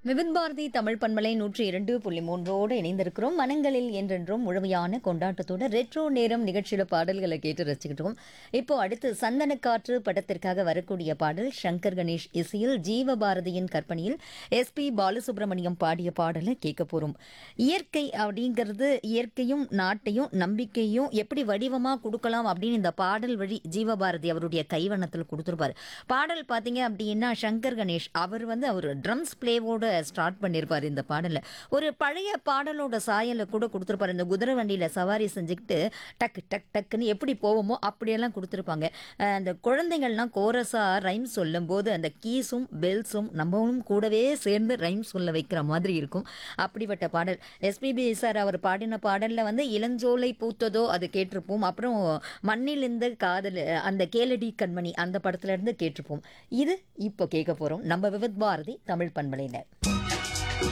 விவித் பாரதி தமிழ் பண்பலை நூற்றி இரண்டு புள்ளி மூன்றோடு இணைந்திருக்கிறோம் மனங்களில் என்றென்றும் முழுமையான கொண்டாட்டத்தோட ரெட்ரோ நேரம் நிகழ்ச்சியில பாடல்களை கேட்டு ரசிக்கிட்டோம் இப்போ அடுத்து சந்தனக்காற்று படத்திற்காக வரக்கூடிய பாடல் சங்கர் கணேஷ் இசையில் ஜீவபாரதியின் கற்பனையில் எஸ்பி பாலசுப்ரமணியம் பாடிய பாடலை கேட்க போறோம் இயற்கை அப்படிங்கிறது இயற்கையும் நாட்டையும் நம்பிக்கையும் எப்படி வடிவமா கொடுக்கலாம் அப்படின்னு இந்த பாடல் வழி ஜீவபாரதி அவருடைய கைவண்ணத்தில் கொடுத்துருப்பாரு பாடல் பார்த்தீங்க அப்படின்னா சங்கர் கணேஷ் அவர் வந்து அவர் ட்ரம்ஸ் பிளேவோட ஸ்டார்ட் பண்ணியிருப்பார் இந்த பாடலை ஒரு பழைய பாடலோட சாயலை கூட கொடுத்துருப்பாரு இந்த குதிரை வண்டியில் சவாரி செஞ்சுக்கிட்டு டக்கு டக் டக்குன்னு எப்படி போவோமோ அப்படியெல்லாம் கொடுத்துருப்பாங்க அஹ் அந்த குழந்தைங்கள்லாம் கோரஸாக ரைம் சொல்லும்போது அந்த கீஸும் பெல்ஸும் நம்மளும் கூடவே சேர்ந்து ரைம் சொல்ல வைக்கிற மாதிரி இருக்கும் அப்படிப்பட்ட பாடல் எஸ்பிபி சார் அவர் பாடின பாடலில் வந்து இளஞ்சோலை பூத்ததோ அது கேட்டிருப்போம் அப்புறம் மண்ணிலிருந்து காதல் அந்த கேளடி கண்மணி அந்த படத்துல இருந்து கேட்டிருப்போம் இது இப்போ கேட்க போகிறோம் நம்ம விவித் பாரதி தமிழ் பண்பலையில்